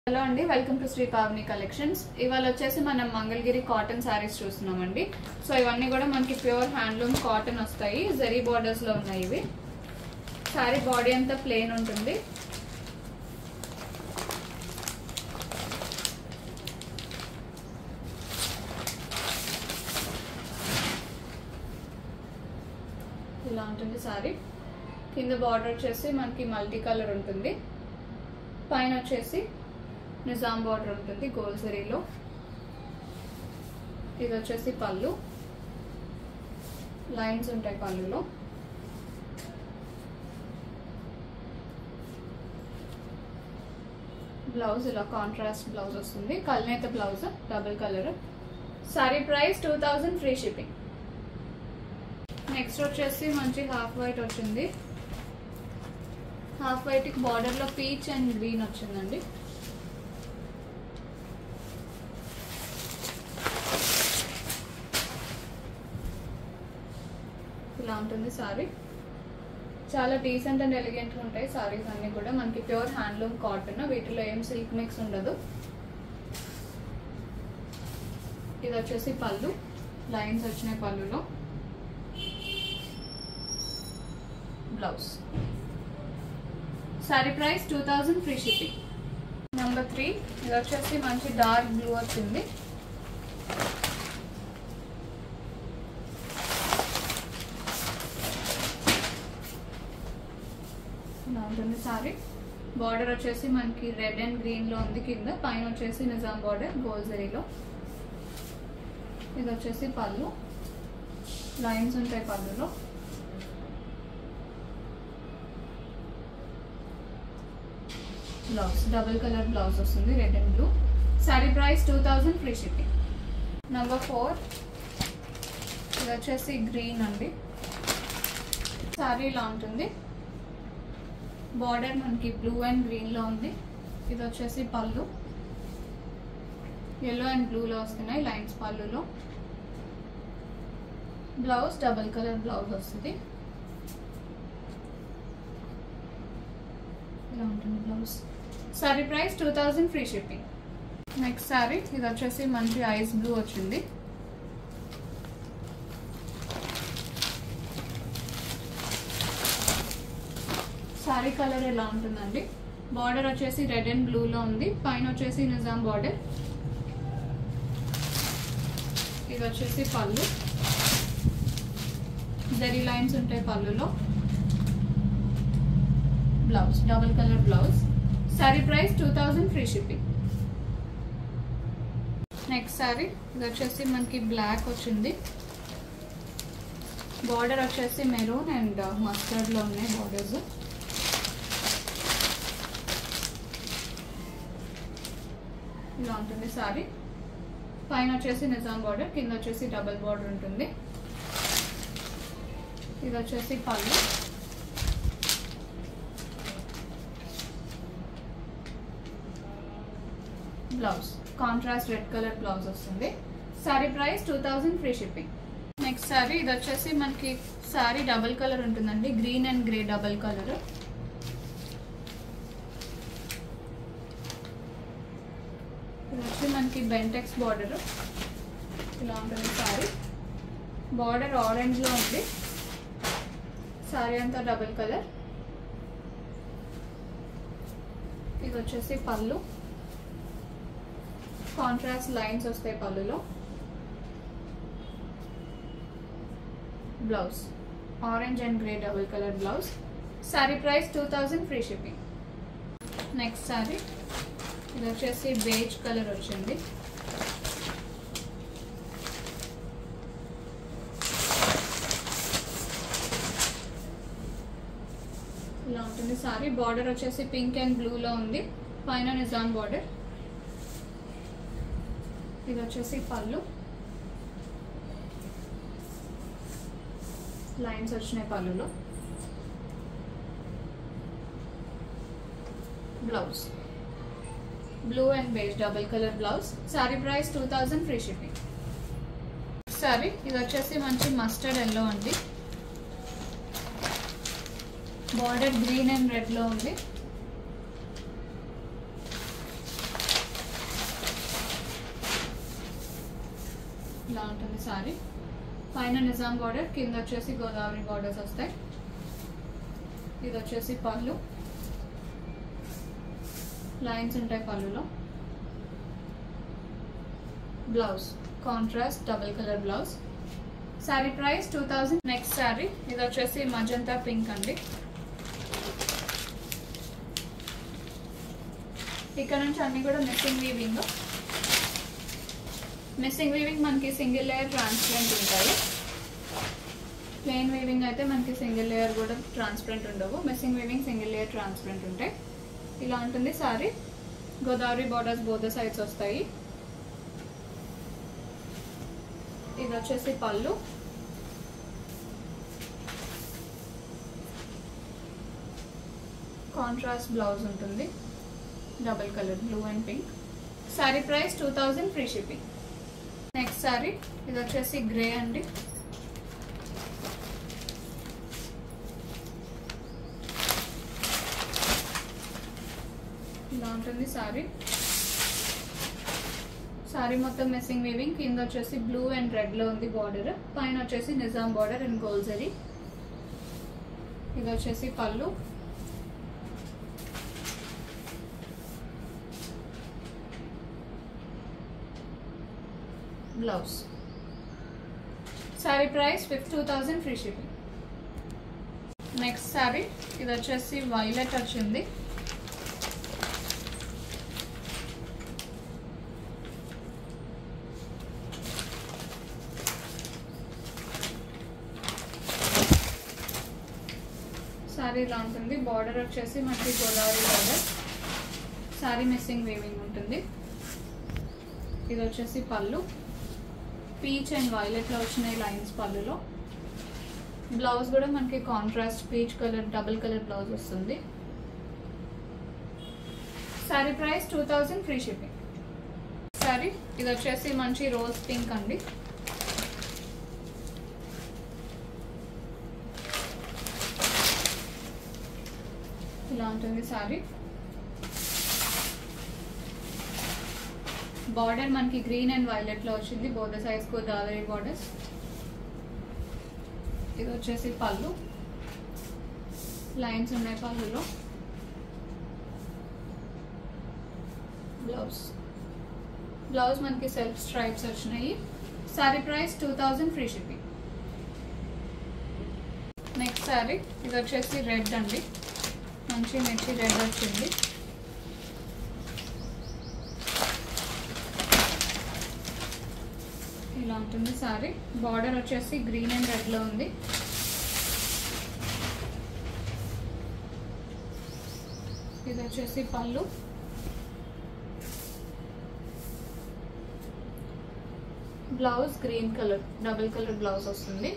hello అండి welcome to Shri Pavani collections ఇవాళ వచ్చేసి మనం మంగళగిరి కాటన్ శారీస్ చూస్తున్నామండి సో ఇవన్నీ కూడా మనకి ప్యూర్ హ్యాండ్లూమ్ కాటన్ వస్తాయి జరీ బార్డర్స్ లో ఉన్నాయి ఇవి శారీ బాడీ అంతా ప్లెయిన్ ఉంటుంది ఇలా ఉంటుంది శారీ కింద బార్డర్ వచ్చేసి మనకి మల్టీ కలర్ ఉంటుంది పైన వచ్చేసి నిజాం బార్డర్ ఉంటుంది గోల్ జరీలో ఇది వచ్చేసి పళ్ళు లైన్స్ ఉంటాయి పళ్ళులో బ్లౌజ్ ఇలా కాంట్రాస్ట్ బ్లౌజ్ వస్తుంది కల్నేత blouse double colour sari price two thousand free shipping next వచ్చేసి మంచి హాఫ్ వైట్ వచ్చింది హాఫ్ వైట్ బార్డర్ లో పీచ్ అండ్ గ్రీన్ వచ్చిందండి ఇలా ఉంటుంది సారీ చాలా డీసెంట్ అండ్ ఎలిగెంట్ ఉంటాయి సారీస్ అన్ని కూడా మనకి ప్యూర్ హ్యాండ్లూమ్ కాటన్ వీటిలో ఏం సిల్క్ మిక్స్ ఉండదు ఇది వచ్చేసి పళ్ళు లైన్స్ వచ్చినాయి పళ్ళులో blouse sari price two thousand free shipping number three ఇది వచ్చేసి మంచి డార్క్ బ్లూ వచ్చింది ఇలా ఉంటుంది సారీ బార్డర్ వచ్చేసి మనకి రెడ్ అండ్ గ్రీన్ లో ఉంది కింద పైన వచ్చేసి నిజాం బార్డర్ గోల్ జరీలో ఇది వచ్చేసి పళ్ళు లైన్స్ ఉంటాయి పళ్ళులో బ్లౌజ్ డబుల్ కలర్ బ్లౌజ్ వస్తుంది red and blue sari price two thousand free shipping number four ఇది వచ్చేసి గ్రీన్ అండి శారీ ఇలా ఉంటుంది బార్డర్ మనకి బ్లూ అండ్ గ్రీన్లో ఉంది ఇది వచ్చేసి పళ్ళు ఎల్లో అండ్ బ్లూలో వస్తున్నాయి లైన్స్ పళ్ళులో బ్లౌజ్ డబుల్ కలర్ బ్లౌజ్ వస్తుంది ఇలా ఉంటుంది blouse sari price two thousand free shipping next sari ఇది వచ్చేసి మంచి ఐస్ బ్లూ వచ్చింది సారీ కలర్ ఎలా ఉంటుందండి బార్డర్ వచ్చేసి రెడ్ అండ్ బ్లూలో ఉంది పైన వచ్చేసి నిజాం బార్డర్ ఇది వచ్చేసి పళ్ళు జరీ లైన్స్ ఉంటాయి పళ్ళులో blouse double colour blouse sari price two thousand free shipping next sari ఇది వచ్చేసి మనకి బ్లాక్ వచ్చింది బార్డర్ వచ్చేసి మెరూన్ అండ్ మస్టర్డ్లో ఉన్నాయి బార్డర్స్ ఇలా ఉంటుంది సారీ పైన వచ్చేసి నిజాం బార్డర్ కింద వచ్చేసి డబుల్ బార్డర్ ఉంటుంది ఇది వచ్చేసి pallu blouse contrast red colour blouse వస్తుంది sari price two thousand free shipping next sari ఇది వచ్చేసి మనకి సారీ డబుల్ కలర్ ఉంటుందండి green and grey double colour ఇది వచ్చి మనకి బెంటెక్స్ బార్డర్ ఇలా ఉంటుంది సారీ బార్డర్ ఆరెంజ్లో ఉంది సారీ అంతా డబుల్ కలర్ ఇది వచ్చేసి పళ్ళు కాంట్రాస్ట్ లైన్స్ వస్తాయి పళ్ళులో blouse orange and grey double colour blouse sari price two thousand free shipping next sari ఇది వచ్చేసి బేజ్ కలర్ వచ్చింది ఇలా ఉంటుంది సారీ బార్డర్ వచ్చేసి పింక్ అండ్ బ్లూలో ఉంది పైన నిజాం బార్డర్ ఇది వచ్చేసి పళ్ళు లైన్స్ వచ్చినాయి పళ్ళులో blouse blue and beige double colour blouse sari price two thousand free shipping sari ఇది వచ్చేసి మంచి మస్టర్డ్ ఎల్లో అండి బార్డర్ గ్రీన్ అండ్ రెడ్ లో ఉంది ఇలా ఉంటుంది సారీ పైన నిజాం బార్డర్ కింద వచ్చేసి గోదావరి బార్డర్స్ వస్తాయి ఇది వచ్చేసి పళ్ళు లైన్స్ ఉంటాయి పళ్ళులో blouse contrast double colour blouse sari price two thousand next sari ఇది వచ్చేసి మజంతా పింక్ అండి ఇక్కడ నుంచి అన్ని కూడా మిస్సింగ్ వీవింగ్ మిస్సింగ్ వీవింగ్ మనకి సింగిల్ లేయర్ ట్రాన్స్పరెంట్ ఉంటాయి ప్లెయిన్ వీవింగ్ అయితే మనకి సింగిల్ లేయర్ కూడా ట్రాన్స్పరెంట్ ఉండవు missing weaving single layer transparent ఉంటాయి ఇలా ఉంటుంది sari Godavari borders both sides వస్తాయి ఇది వచ్చేసి పళ్ళు కాంట్రాస్ట్ బ్లౌజ్ ఉంటుంది double colour blue and pink sari price two thousand free shipping next sari ఇది వచ్చేసి గ్రే అండి ఇలా ఉంటుంది శారీ శారీ మొత్తం మిస్సింగ్ వీవింగ్ కింద వచ్చేసి బ్లూ అండ్ రెడ్ లో ఉంది బార్డర్ పైన వచ్చేసి నిజాం బార్డర్ అండ్ గోల్జరీ ఇది వచ్చేసి pallu blouse sari price fifty two thousand free shipping next sari ఇది వచ్చేసి వైలెట్ వచ్చింది శారీ ఇలా ఉంటుంది బార్డర్ వచ్చేసి మనకి Godavari border sari missing weaving ఉంటుంది ఇది వచ్చేసి పళ్ళు పీచ్ అండ్ వైలెట్లో వచ్చినాయి లైన్స్ పళ్ళులో బ్లౌజ్ కూడా మనకి contrast peach colour double colour blouse వస్తుంది sari price two thousand free shipping sari ఇది వచ్చేసి మంచి రోజ్ పింక్ అండి ఇలా ఉంటుంది శారీ బార్డర్ మనకి గ్రీన్ అండ్ వైలెట్ లో వచ్చింది బోర్డ సైజ్ గోదావరి బార్డర్స్ ఇది వచ్చేసి పళ్ళు లైన్స్ ఉన్నాయి పళ్ళులో బ్లౌజ్ బ్లౌజ్ మనకి సెల్ఫ్ స్ట్రైప్స్ వచ్చినాయి sari price two thousand free shipping next sari ఇది వచ్చేసి రెడ్ అండి మంచి మిర్చి రెడ్ వచ్చింది ఇలా ఉంటుంది సారీ బార్డర్ వచ్చేసి గ్రీన్ అండ్ రెడ్ లో ఉంది ఇది వచ్చేసి pallu blouse green colour double colour blouse వస్తుంది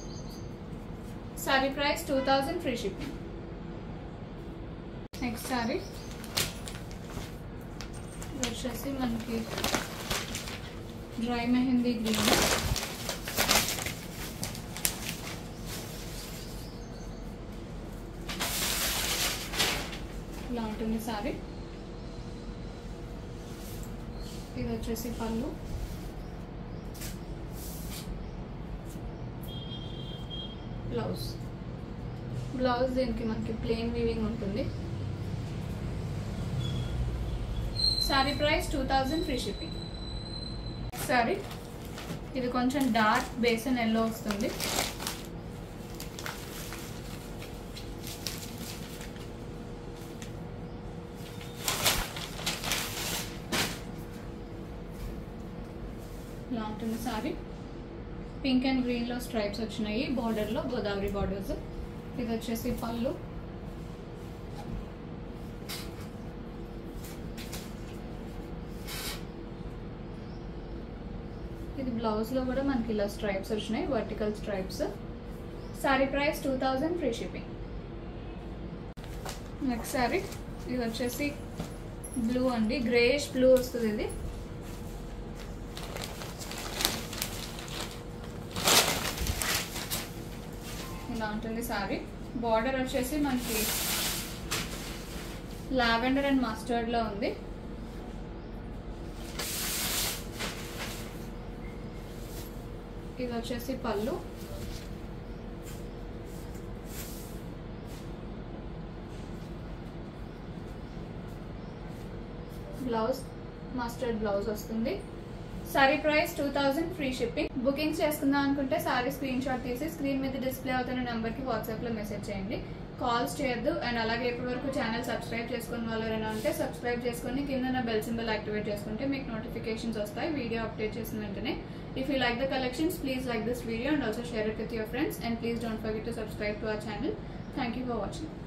sari price two thousand free shipping next sari ఇది వచ్చేసి మనకి డ్రై మెహందీ గ్రీన్ ఇలా ఉంటుంది సారీ ఇది వచ్చేసి పళ్ళు బ్లౌజ్ బ్లౌజ్ దీనికి మనకి ప్లెయిన్ వీవింగ్ ఉంటుంది sari price two thousand free shipping sari ఇది కొంచెం డార్క్ బేసన్ ఎల్లో వస్తుంది ఇలా ఉంటుంది సారీ పింక్ అండ్ గ్రీన్ లో స్ట్రైప్స్ వచ్చినాయి బార్డర్ లో గోదావరి బార్డర్స్ ఇది వచ్చేసి పళ్ళు ఇది బ్లౌజ్ లో కూడా మనకి ఇలా స్ట్రైప్స్ వచ్చినాయి vertical stripes sari price two thousand free shipping next sari ఇది వచ్చేసి బ్లూ అండి గ్రేష్ బ్లూ వస్తుంది ఇది ఇలా ఉంటుంది సారీ బార్డర్ వచ్చేసి మనకి లావెండర్ అండ్ మస్టర్డ్ లో ఉంది ఇది వచ్చేసి పళ్ళు బ్లౌజ్ మస్టర్డ్ బ్లౌజ్ వస్తుంది sari price two thousand free shipping bookings చేసుకుందాం అనుకుంటే సారీ స్క్రీన్ షాట్ తీసి స్క్రీన్ మీద డిస్ప్లే అవుతున్న నెంబర్కి వాట్సాప్లో మెసేజ్ చేయండి కాల్స్ చేయొద్దు అండ్ అలాగే ఇప్పటి వరకు ఛానల్ సబ్స్క్రైబ్ చేసుకున్న వాళ్ళు ఎవరైనా ఉంటే సబ్స్క్రైబ్ చేసుకొని కింద నా బెల్ సింబల్ యాక్టివేట్ చేసుకుంటే మీకు నోటిఫికేషన్స్ వస్తాయి వీడియో అప్డేట్ చేసిన వెంటనే if you like the collections please like this video and also share it with your friends and please don't forget to subscribe to our channel thank you for watching